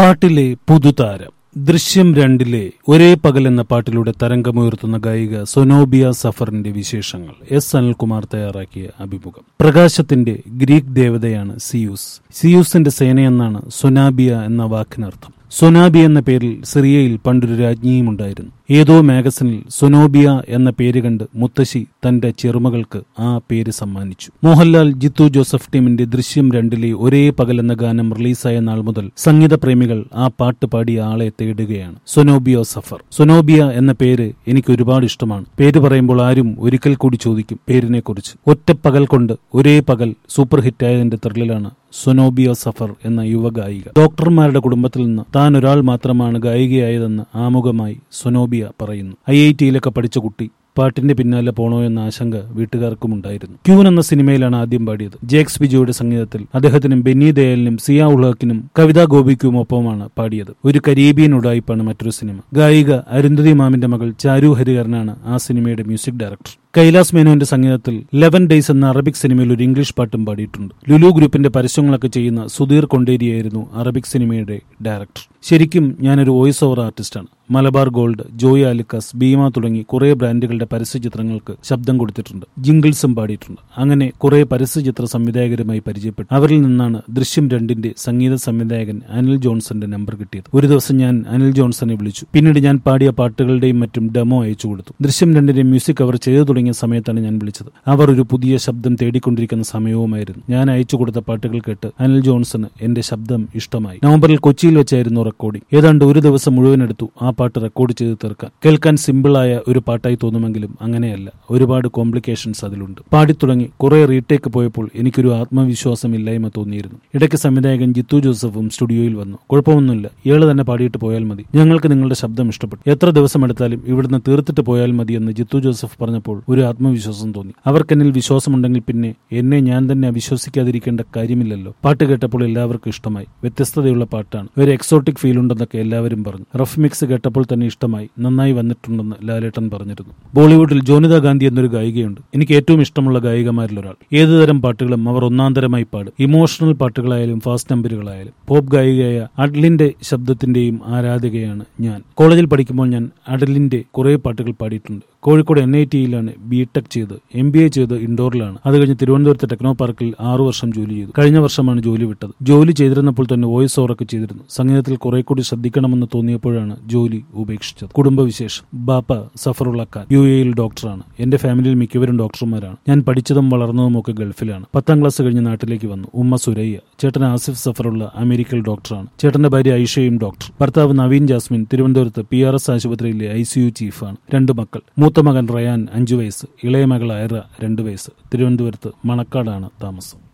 പാട്ടിലെ പുതുതാരം ദൃശ്യം രണ്ടിലെ ഒരേ പകൽ എന്ന പാട്ടിലൂടെ തരംഗമുയർത്തുന്ന ഗായിക സൊനോബിയ സഫറിന്റെ വിശേഷങ്ങൾ എസ് അനിൽകുമാർ തയ്യാറാക്കിയ അഭിമുഖം പ്രകാശത്തിന്റെ ഗ്രീക്ക് ദേവതയാണ് സിയൂസ് സിയൂസിന്റെ സേനയെന്നാണ് സൊനാബിയ എന്ന വാക്കിനർത്ഥം സൊനാബി എന്ന പേരിൽ സിറിയയിൽ പണ്ടൊരു രാജ്ഞിയും ഉണ്ടായിരുന്നു ഏതോ മാഗസിനിൽ സൊനോബിയ എന്ന പേര് കണ്ട് മുത്തശ്ശി തന്റെ ചെറുമകൾക്ക് ആ പേര് സമ്മാനിച്ചു മോഹൻലാൽ ജിത്തു ജോസഫ് ടീമിന്റെ ദൃശ്യം രണ്ടിലെ ഒരേ പകൽ എന്ന ഗാനം റിലീസായ നാൾ മുതൽ സംഗീത പ്രേമികൾ ആ പാട്ട് പാടിയ ആളെ തേടുകയാണ് സൊനോബിയോ സഫർ സൊനോബിയ എന്ന പേര് എനിക്ക് ഒരുപാട് ഇഷ്ടമാണ് പേര് പറയുമ്പോൾ ആരും ഒരിക്കൽ കൂടി ചോദിക്കും പേരിനെ കുറിച്ച് ഒറ്റ പകൽ കൊണ്ട് ഒരേ പകൽ സൂപ്പർ ഹിറ്റായതിന്റെ ത്രില്ലിലാണ് സൊനോബിയോ സഫർ എന്ന യുവ ഗായിക ഡോക്ടർമാരുടെ കുടുംബത്തിൽ നിന്ന് താൻ ഒരാൾ മാത്രമാണ് ഗായികയായതെന്ന് ആമുഖമായി സൊനോബിയ പറയുന്നു ഐ ഐ ടിയിലൊക്കെ പഠിച്ച കുട്ടി പാട്ടിന്റെ പിന്നാലെ പോണോ എന്ന ആശങ്ക വീട്ടുകാർക്കും ഉണ്ടായിരുന്നു ക്യൂൻ എന്ന സിനിമയിലാണ് ആദ്യം പാടിയത് ജേക്സ് ബിജോയുടെ സംഗീതത്തിൽ അദ്ദേഹത്തിനും ബെന്നി ദയാലിനും സിയ ഉളക്കിനും കവിതാ ഗോപിക്കും ഒപ്പമാണ് പാടിയത് ഒരു കരീബിയൻ ഉടായിപ്പാണ് മറ്റൊരു സിനിമ ഗായിക അരുന്ധതി മാമിന്റെ മകൾ ചാരു ഹരിഹരനാണ് ആ സിനിമയുടെ മ്യൂസിക് ഡയറക്ടർ കൈലാസ് മേനോന്റെ സംഗീതത്തിൽ ലെവൻ ഡേയ്സ് എന്ന അറബിക് സിനിമയിൽ ഒരു ഇംഗ്ലീഷ് പാട്ടും പാടിയിട്ടുണ്ട് ലുലു ഗ്രൂപ്പിന്റെ പരസ്യങ്ങളൊക്കെ ചെയ്യുന്ന സുധീർ കൊണ്ടേരിയായിരുന്നു അറബിക് സിനിമയുടെ ഡയറക്ടർ ശരിക്കും ഞാനൊരു വോയിസ് ഓവർ ആർട്ടിസ്റ്റാണ് മലബാർ ഗോൾഡ് ജോയ് ആലിക്കസ് ഭീമ തുടങ്ങി കുറെ ബ്രാൻഡുകളുടെ പരസ്യചിത്രങ്ങൾക്ക് ശബ്ദം കൊടുത്തിട്ടുണ്ട് ജിംഗിൾസും പാടിയിട്ടുണ്ട് അങ്ങനെ കുറെ പരസ്യചിത്ര സംവിധായകരുമായി പരിചയപ്പെട്ടു അവരിൽ നിന്നാണ് ദൃശ്യം രണ്ടിന്റെ സംഗീത സംവിധായകൻ അനിൽ ജോൺസന്റെ നമ്പർ കിട്ടിയത് ഒരു ദിവസം ഞാൻ അനിൽ ജോൺസനെ വിളിച്ചു പിന്നീട് ഞാൻ പാടിയ പാട്ടുകളുടെയും മറ്റും ഡെമോ അയച്ചു കൊടുത്തു ദൃശ്യം രണ്ടിന്റെ മ്യൂസിക് അവർ ചെയ്തു തുടങ്ങിയ സമയത്താണ് ഞാൻ വിളിച്ചത് അവർ ഒരു പുതിയ ശബ്ദം തേടിക്കൊണ്ടിരിക്കുന്ന സമയവുമായിരുന്നു ഞാൻ അയച്ചു കൊടുത്ത പാട്ടുകൾ കേട്ട് അനിൽ ജോൺസന് എന്റെ ശബ്ദം ഇഷ്ടമായി നവംബറിൽ കൊച്ചിയിൽ വെച്ചായിരുന്നു റെക്കോർഡിംഗ് ഏതാണ്ട് ഒരു ദിവസം മുഴുവൻ എടുത്തു ആ പാട്ട് റെക്കോർഡ് ചെയ്ത് തീർക്കാൻ കേൾക്കാൻ സിമ്പിളായ ഒരു പാട്ടായി തോന്നുമെങ്കിലും അങ്ങനെയല്ല ഒരുപാട് കോംപ്ലിക്കേഷൻസ് അതിലുണ്ട് പാടിത്തുടങ്ങി കുറെ റീടേക്ക് പോയപ്പോൾ എനിക്കൊരു ആത്മവിശ്വാസമില്ലായ്മ തോന്നിയിരുന്നു ഇടയ്ക്ക് സംവിധായകൻ ജിത്തു ജോസഫും സ്റ്റുഡിയോയിൽ വന്നു കുഴപ്പമൊന്നുമില്ല ഇയാള് തന്നെ പാടിയിട്ട് പോയാൽ മതി ഞങ്ങൾക്ക് നിങ്ങളുടെ ശബ്ദം ഇഷ്ടപ്പെട്ടു എത്ര ദിവസം എടുത്താലും ഇവിടുന്ന് തീർത്തിട്ട് പോയാൽ മതി എന്ന് ജിത്തു ജോസഫ് പറഞ്ഞപ്പോൾ ഒരു ആത്മവിശ്വാസം തോന്നി അവർക്കെന്നിൽ വിശ്വാസമുണ്ടെങ്കിൽ പിന്നെ എന്നെ ഞാൻ തന്നെ അവിശ്വസിക്കാതിരിക്കേണ്ട കാര്യമില്ലല്ലോ പാട്ട് കേട്ടപ്പോൾ എല്ലാവർക്കും ഇഷ്ടമായി വ്യത്യസ്തതയുള്ള പാട്ടാണ് ഒരു എക്സോട്ടിക് ഫീൽ ഉണ്ടെന്നൊക്കെ എല്ലാവരും പറഞ്ഞു റഫ് മിക്സ് കേട്ടപ്പോൾ തന്നെ ഇഷ്ടമായി നന്നായി വന്നിട്ടുണ്ടെന്ന് ലാലേട്ടൻ പറഞ്ഞിരുന്നു ബോളിവുഡിൽ ജോനിത ഗാന്ധി എന്നൊരു ഗായികയുണ്ട് എനിക്ക് ഏറ്റവും ഇഷ്ടമുള്ള ഗായികമാരിൽ ഒരാൾ ഏതുതരം പാട്ടുകളും അവർ ഒന്നാന്തരമായി പാടും ഇമോഷണൽ പാട്ടുകളായാലും ഫാസ്റ്റ് നമ്പറുകളായാലും പോപ്പ് ഗായികയായ അഡ്ലിന്റെ ശബ്ദത്തിന്റെയും ആരാധികയാണ് ഞാൻ കോളേജിൽ പഠിക്കുമ്പോൾ ഞാൻ അഡലിന്റെ കുറെ പാട്ടുകൾ പാടിയിട്ടുണ്ട് കോഴിക്കോട് എൻ ഐ ടിയിലാണ് ബി ടെക് ചെയ്ത് എം ബി എ ചെയ്ത് ഇൻഡോറിലാണ് അത് കഴിഞ്ഞ് തിരുവനന്തപുരത്തെ ടെക്നോ പാർക്കിൽ ആറു വർഷം ജോലി ചെയ്തു കഴിഞ്ഞ വർഷമാണ് ജോലി വിട്ടത് ജോലി ചെയ്തിരുന്നപ്പോൾ തന്നെ വോയിസ് ഓവറൊക്കെ ചെയ്തിരുന്നു സംഗീതത്തിൽ കുറെ കൂടി ശ്രദ്ധിക്കണമെന്ന് തോന്നിയപ്പോഴാണ് ജോലി ഉപേക്ഷിച്ചത് കുടുംബവിശേഷം ബാപ്പ സഫറുള്ള ഖാൻ യു എയിൽ ഡോക്ടറാണ് എന്റെ ഫാമിലിയിൽ മിക്കവരും ഡോക്ടർമാരാണ് ഞാൻ പഠിച്ചതും വളർന്നതും ഒക്കെ ഗൾഫിലാണ് പത്താം ക്ലാസ് കഴിഞ്ഞ് നാട്ടിലേക്ക് വന്നു ഉമ്മ സുരയ്യ ചേട്ടൻ ആസിഫ് സഫറുള്ള അമേരിക്കയിൽ ഡോക്ടറാണ് ചേട്ടന്റെ ഭാര്യ ഐഷയും ഡോക്ടർ ഭർത്താവ് നവീൻ ജാസ്മിൻ തിരുവനന്തപുരത്ത് പി ആർ എസ് ആശുപത്രിയിലെ ഐ സി യു ചീഫാണ് രണ്ട് മക്കൾ മൂത്ത മകൻ റയാൻ അഞ്ചു വയസ്സ് ഇളയ മകൾ അയറ രണ്ട് വയസ്സ് തിരുവനന്തപുരത്ത് മണക്കാടാണ് താമസം